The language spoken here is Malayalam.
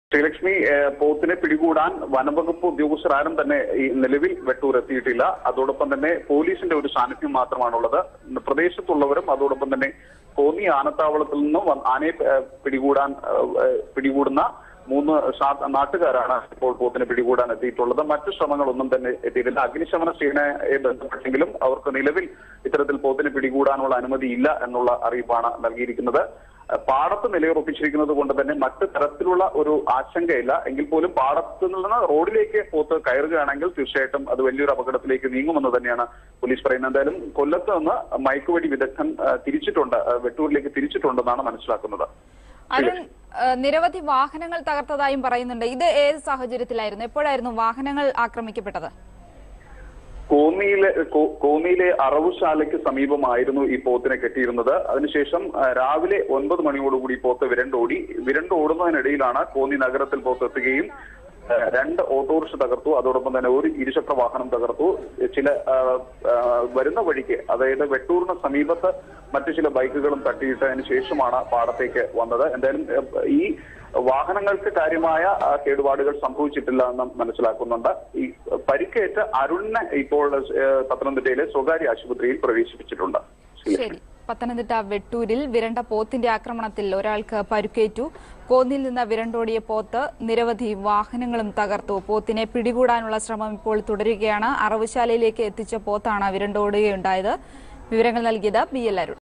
ശ്രീലക്ഷ്മി ഏഹ്, പോത്തിനെ പിടികൂടാൻ വനംവകുപ്പ് ഉദ്യോഗസ്ഥർ ആരും തന്നെ ഈ നിലവിൽ വെട്ടൂർ എത്തിയിട്ടില്ല അതോടൊപ്പം തന്നെ പോലീസിന്റെ ഒരു സാന്നിധ്യം മാത്രമാണുള്ളത് പ്രദേശത്തുള്ളവരും അതോടൊപ്പം തന്നെ കോന്നി ആനത്താവളത്തിൽ നിന്നും വന്ന് ആനയെ ഏഹ്, പിടികൂടാൻ ഏഹ്, ഏഹ്, പിടികൂടുന്ന മൂന്ന് ഷാ- നാട്ടുകാരാണ് ഇപ്പോൾ പോത്തിനെ പിടികൂടാൻ എത്തിയിട്ടുള്ളത് മറ്റു ശ്രമങ്ങളൊന്നും തന്നെ എത്തിയിട്ടില്ല അഗ്നിശമന സേനയെ ബന്ധപ്പെട്ടെങ്കിലും അവർക്ക് നിലവിൽ ഇത്തരത്തിൽ പോത്തിനെ പിടികൂടാനുള്ള അനുമതിയില്ല എന്നുള്ള അറിയിപ്പാണ് നൽകിയിരിക്കുന്നത് പാടത്ത് നിലയുറപ്പിച്ചിരിക്കുന്നത് കൊണ്ട് തന്നെ മറ്റു തരത്തിലുള്ള ഒരു ആശങ്കയില്ല എങ്കിൽ പോലും പാടത്ത് നിന്ന് റോഡിലേക്ക് പോത്ത് കയറുകയാണെങ്കിൽ തീർച്ചയായിട്ടും അത് വലിയൊരു അപകടത്തിലേക്ക് നീങ്ങുമെന്ന് തന്നെയാണ് പോലീസ് പറയുന്നത് എന്തായാലും കൊല്ലത്ത് നിന്ന് മയക്കുവെടി വിദഗ്ധൻ ആ, തിരിച്ചിട്ടുണ്ട് ആ, വെട്ടൂരിലേക്ക് തിരിച്ചിട്ടുണ്ടെന്നാണ് മനസ്സിലാക്കുന്നത് അരുൺ ഏഹ് നിരവധി വാഹനങ്ങൾ തകർത്തതായും പറയുന്നുണ്ട് ഇത് ഏത് സാഹചര്യത്തിലായിരുന്നു എപ്പോഴായിരുന്നു വാഹനങ്ങൾ ആക്രമിക്കപ്പെട്ടത് കോന്നിയിലെ കോ- കോന്നിയിലെ അറവുശാലയ്ക്ക് സമീപമായിരുന്നു ഈ പോത്തിനെ കെട്ടിയിരുന്നത് അതിനുശേഷം ആ, രാവിലെ ഒൻപത് മണിയോടുകൂടി ഈ പോത്ത് വിരണ്ടോടി വിരണ്ടോടുന്നതിനിടയിലാണ് കോന്നി നഗരത്തിൽ പോത്ത് എത്തുകയും ആ, രണ്ട് ഓട്ടോറിക്ഷ തകർത്തു അതോടൊപ്പം തന്നെ ഒരു ഇരുചക്ര വാഹനം തകർത്തു ചില ആ, ആ, വരുന്ന വഴിക്ക് അതായത് വെട്ടൂറിന് സമീപത്ത് മറ്റു ചില ബൈക്കുകളും തട്ടിയിട്ടതിന് ശേഷമാണ് പാടത്തേക്ക് വന്നത് എന്തായാലും ആ, ഈ വാഹനങ്ങൾക്ക് കാര്യമായ ആ, കേടുപാടുകൾ സംഭവിച്ചിട്ടില്ല എന്ന് മനസ്സിലാക്കുന്നുണ്ട് ഈ പരിക്കേറ്റ അരുണിനെ ഇപ്പോൾ ഏഹ്, പത്തനംതിട്ടയിലെ സ്വകാര്യ ആശുപത്രിയിൽ പ്രവേശിപ്പിച്ചിട്ടുണ്ട് ശരി പത്തനംതിട്ട വെട്ടൂരിൽ വിരണ്ട പോത്തിന്റെ ആക്രമണത്തിൽ ഒരാൾക്ക് പരുക്കേറ്റു കോന്നിൽ നിന്ന് വിരണ്ടോടിയ പോത്ത് നിരവധി വാഹനങ്ങളും തകർത്തു പോത്തിനെ പിടികൂടാനുള്ള ശ്രമം ഇപ്പോൾ തുടരുകയാണ് അറവുശാലയിലേക്ക് എത്തിച്ച പോത്താണ് വിരണ്ടോടുകയുണ്ടായത് വിവരങ്ങൾ നൽകിയത് ബി എൽ അരുൺ